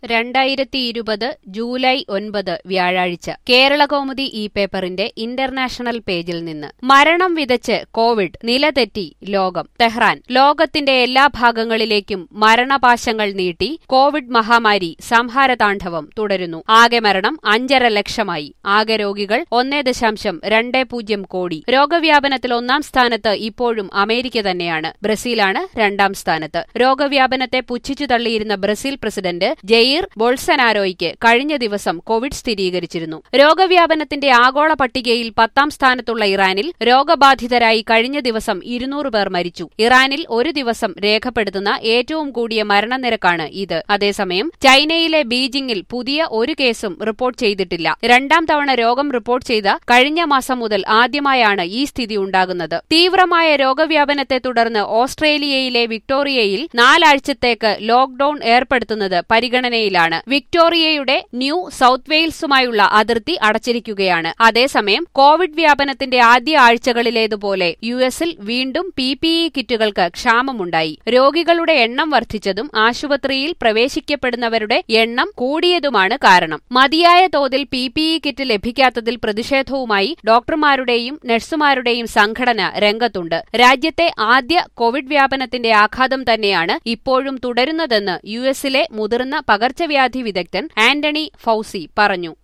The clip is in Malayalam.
രണ്ടായിരത്തി ഇരുപത് ജൂലൈ ഒൻപത് വ്യാഴാഴ്ച കേരളകൗമുദി ഈ പേപ്പറിന്റെ ഇന്റർനാഷണൽ പേജിൽ നിന്ന് മരണം വിതച്ച് കോവിഡ് നിലതെറ്റി ലോകം തെഹ്റാൻ ലോകത്തിന്റെ എല്ലാ ഭാഗങ്ങളിലേക്കും മരണപാശങ്ങൾ നീട്ടി കോവിഡ് മഹാമാരി സംഹാരതാണ്ഡവം തുടരുന്നു ആകെ മരണം അഞ്ചര ലക്ഷമായി ആകെ രോഗികൾ ഒന്നേ ദശാംശം രണ്ട് പൂജ്യം കോടി രോഗവ്യാപനത്തിൽ ഒന്നാം സ്ഥാനത്ത് ഇപ്പോഴും അമേരിക്ക തന്നെയാണ് ബ്രസീലാണ് രണ്ടാം സ്ഥാനത്ത് രോഗവ്യാപനത്തെ പുച്ഛിച്ചു തള്ളിയിരുന്ന ബ്രസീൽ പ്രസിഡന്റ് ജെയിർ ബൊൾസനാരോയ്ക്ക് കഴിഞ്ഞ ദിവസം കോവിഡ് സ്ഥിരീകരിച്ചിരുന്നു രോഗവ്യാപനത്തിന്റെ ആഗോള പട്ടികയിൽ പത്താം സ്ഥാനത്തുള്ള ഇറാനിൽ രോഗബാധിതരായി കഴിഞ്ഞ ദിവസം ഇരുന്നൂറ് പേർ മരിച്ചു ഇറാനിൽ ഒരു ദിവസം രേഖപ്പെടുത്തുന്ന ഏറ്റവും കൂടിയ മരണനിരക്കാണ് ഇത് അതേസമയം ചൈനയിലെ ബീജിംഗിൽ പുതിയ ഒരു കേസും റിപ്പോർട്ട് ചെയ്തിട്ടില്ല രണ്ടാം തവണ രോഗം റിപ്പോർട്ട് ചെയ്ത കഴിഞ്ഞ മാസം മുതൽ ആദ്യമായാണ് ഈ സ്ഥിതി ഉണ്ടാകുന്നത് തീവ്രമായ രോഗവ്യാപനത്തെ തുടർന്ന് ഓസ്ട്രേലിയയിലെ വിക്ടോറിയയിൽ നാലാഴ്ചത്തേക്ക് ലോക്ഡൌൺ ഏർപ്പെടുത്തുന്നത് പരിഗണനയിലാണ് വിക്ടോറിയയുടെ ന്യൂ സൌത്ത് വെയിൽസുമായുള്ള അതിർത്തി അടച്ചിരിക്കുകയാണ് അതേസമയം കോവിഡ് വ്യാപനത്തിന്റെ ആദ്യ ആഴ്ചകളിലേതുപോലെ യു എസിൽ വീണ്ടും പി പി ഇ കിറ്റുകൾക്ക് ക്ഷാമമുണ്ടായി രോഗികളുടെ എണ്ണം വർദ്ധിച്ചതും ആശുപത്രിയിൽ പ്രവേശിക്കപ്പെടുന്നവരുടെ എണ്ണം കൂടിയതുമാണ് കാരണം മതിയായ തോതിൽ പി പി ഇ കിറ്റ് ലഭിക്കാത്തതിൽ പ്രതിഷേധവുമായി ഡോക്ടർമാരുടെയും നഴ്സുമാരുടെയും സംഘടന രംഗത്തുണ്ട് രാജ്യത്തെ ആദ്യ കോവിഡ് വ്യാപനത്തിന്റെ ആഘാതം തന്നെയാണ് ഇപ്പോഴും തുടരുന്നതെന്ന് യു എസിലെ മുതിർന്ന പകർച്ചവ്യാധി വിദഗ്ധൻ ആന്റണി ഫൌസി പറഞ്ഞു